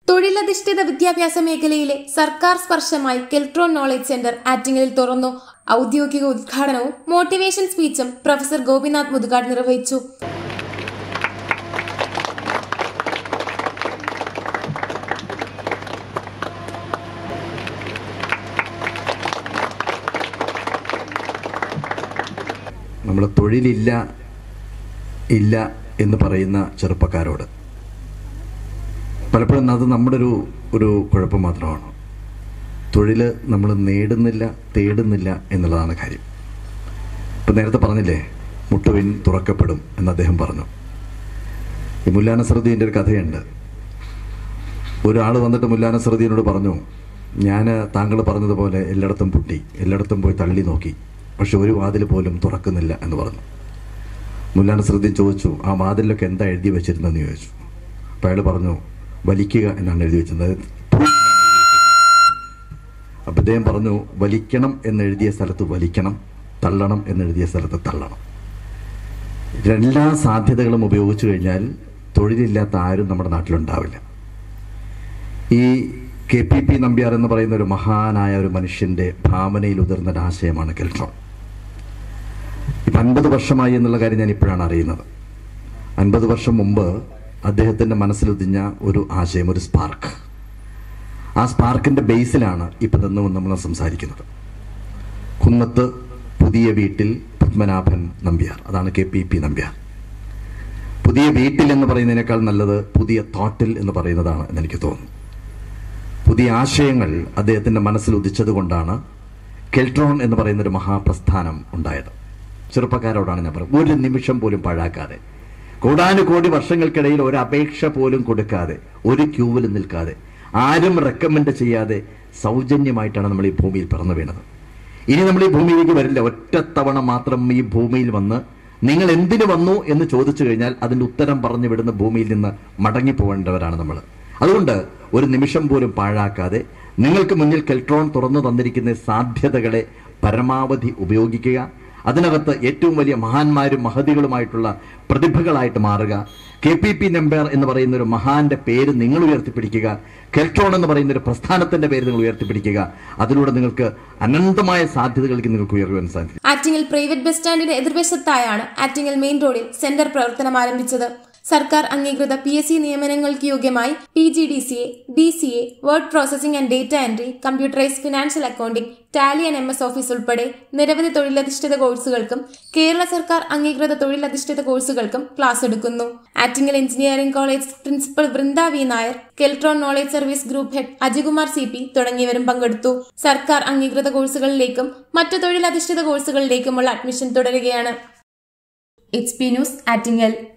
തൊഴിലധിഷ്ഠിത വിദ്യാഭ്യാസ മേഖലയിലെ സർക്കാർ സ്പർശമായി കെൽട്രോൺ നോളജ് സെന്റർ ആറ്റിങ്ങലിൽ തുറന്നു ഔദ്യോഗിക ഉദ്ഘാടനവും മോട്ടിവേഷൻ സ്പീച്ചും പ്രൊഫസർ ഗോപിനാഥ് മുതുകാട് നിർവഹിച്ചു നമ്മൾ തൊഴിലില്ല ഇല്ല എന്ന് പറയുന്ന ചെറുപ്പക്കാരോട് പലപ്പോഴും അത് നമ്മുടെ ഒരു ഒരു കുഴപ്പം മാത്രമാണ് തൊഴിൽ നമ്മൾ നേടുന്നില്ല തേടുന്നില്ല എന്നുള്ളതാണ് കാര്യം ഇപ്പം നേരത്തെ പറഞ്ഞില്ലേ മുട്ടുവിൻ തുറക്കപ്പെടും എന്ന് അദ്ദേഹം പറഞ്ഞു ഈ മുല്ലാ നസറുദ്ദീൻ്റെ ഒരു കഥയുണ്ട് ഒരാൾ വന്നിട്ട് മുല്ലാ നസറുദ്ദീനോട് പറഞ്ഞു ഞാൻ താങ്കൾ പറഞ്ഞതുപോലെ എല്ലായിടത്തും പൊട്ടി എല്ലായിടത്തും പോയി തള്ളി നോക്കി പക്ഷെ ഒരു വാതിൽ പോലും തുറക്കുന്നില്ല എന്ന് പറഞ്ഞു മുല്ലാ നസറുദ്ദീൻ ചോദിച്ചു ആ വാതിലൊക്കെ എന്താ എഴുതി വെച്ചിരുന്നെന്ന് ചോദിച്ചു അപ്പോൾ അയാൾ പറഞ്ഞു വലിക്കുക എന്നാണ് എഴുതി വെച്ചിരുന്നത് അപ്പം അദ്ദേഹം പറഞ്ഞു വലിക്കണം എന്നെഴുതിയ സ്ഥലത്ത് വലിക്കണം തള്ളണം എന്നെഴുതിയ സ്ഥലത്ത് തള്ളണം എല്ലാ സാധ്യതകളും ഉപയോഗിച്ചു കഴിഞ്ഞാൽ തൊഴിലില്ലാത്ത ആരും നമ്മുടെ നാട്ടിലുണ്ടാവില്ല ഈ കെ പി പി നമ്പ്യാർ എന്ന് പറയുന്ന ഒരു മഹാനായ ഒരു മനുഷ്യന്റെ ഭാവനയിൽ ഉതിർന്ന ഒരു ആശയമാണ് കെൽട്രോൺ ഇപ്പം അൻപത് വർഷമായി എന്നുള്ള കാര്യം ഞാൻ ഇപ്പോഴാണ് അറിയുന്നത് അൻപത് വർഷം മുമ്പ് അദ്ദേഹത്തിന്റെ മനസ്സിലുതിഞ്ഞ ഒരു ആശയം ഒരു സ്പാർക്ക് ആ സ്പാർക്കിന്റെ ബേസിലാണ് ഇപ്പം നിന്ന് നമ്മൾ സംസാരിക്കുന്നത് കുന്നത്ത് പുതിയ വീട്ടിൽ പത്മനാഭൻ നമ്പ്യാർ അതാണ് കെ പി പി നമ്പ്യാർ പുതിയ വീട്ടിൽ എന്ന് പറയുന്നതിനേക്കാൾ നല്ലത് പുതിയ തോട്ടിൽ എന്ന് പറയുന്നതാണ് എന്ന് എനിക്ക് തോന്നുന്നു പുതിയ ആശയങ്ങൾ അദ്ദേഹത്തിന്റെ മനസ്സിൽ ഉദിച്ചത് കൊണ്ടാണ് കെൽട്രോൺ എന്ന് പറയുന്ന ഒരു മഹാപ്രസ്ഥാനം ഉണ്ടായത് ചെറുപ്പക്കാരോടാണ് ഞാൻ പറയുന്നത് ഒരു നിമിഷം പോലും പാഴാക്കാതെ കോടാനുകോടി വർഷങ്ങൾക്കിടയിൽ ഒരു അപേക്ഷ പോലും കൊടുക്കാതെ ഒരു ക്യൂവിൽ നിൽക്കാതെ ആരും റെക്കമെൻഡ് ചെയ്യാതെ സൗജന്യമായിട്ടാണ് നമ്മൾ ഈ ഭൂമിയിൽ പിറന്നു വീണത് ഇനി നമ്മൾ ഈ ഭൂമിയിലേക്ക് വരില്ല ഒറ്റത്തവണ മാത്രം ഈ ഭൂമിയിൽ വന്ന് നിങ്ങൾ എന്തിനു വന്നു എന്ന് ചോദിച്ചു കഴിഞ്ഞാൽ അതിന്റെ ഉത്തരം പറഞ്ഞു വിടുന്ന ഭൂമിയിൽ നിന്ന് മടങ്ങി പോകേണ്ടവരാണ് നമ്മൾ അതുകൊണ്ട് ഒരു നിമിഷം പോലും പാഴാക്കാതെ നിങ്ങൾക്ക് മുന്നിൽ കെൽട്രോൺ തുറന്നു തന്നിരിക്കുന്ന സാധ്യതകളെ പരമാവധി ഉപയോഗിക്കുക അതിനകത്ത് ഏറ്റവും വലിയ മഹാന്മാരും മഹതികളുമായിട്ടുള്ള പ്രതിഭകളായിട്ട് മാറുക കെ പി പി നമ്പർ എന്ന് പറയുന്ന ഒരു മഹാന്റെ പേര് നിങ്ങൾ ഉയർത്തിപ്പിടിക്കുക കെൽട്രോൺ എന്ന് പറയുന്ന ഒരു പ്രസ്ഥാനത്തിന്റെ പേര് നിങ്ങൾ ഉയർത്തിപ്പിടിക്കുക അതിലൂടെ നിങ്ങൾക്ക് അനന്തമായ സാധ്യതകൾക്ക് നിങ്ങൾക്ക് ഉയരുവാൻ സാധിക്കും ആറ്റിങ്ങൽ പ്രൈവറ്റ് ബസ് സ്റ്റാൻഡിന്റെ എതിർവശത്തായാണ് ആറ്റിങ്ങൽ മെയിൻ റോഡിൽ സെന്റർ പ്രവർത്തനം ആരംഭിച്ചത് സർക്കാർ അംഗീകൃത പി എസ് സി നിയമനങ്ങൾക്ക് യോഗ്യമായി P G D C A D C A word processing and data entry computerised financial accounting Tally and M S office ഉൾപ്പെടെ നിരവധി തൊഴിലധിഷ്ഠിത കോഴ്സുകൾക്കും കേരള സർക്കാർ അംഗീകൃത തൊഴിലധിഷ്ഠിത കോഴ്സുകൾക്കും ക്ലാസ് എടുക്കുന്നു Attingal engineering college principal Vrinda V Nair Keltron knowledge service group head Ajikumar C P തുടങ്ങിയവരും പങ്കെടുത്തു സർക്കാർ അംഗീകൃത കോഴ്സുകളിലേക്കും മറ്റു തൊഴിലധിഷ്ഠിത കോഴ്സുകളിലേക്കുമുള്ള അഡ്മിഷൻ തുടരുകയാണ് എച്ച് പി ന്യൂസ് ആറ്റിങ്ങൽ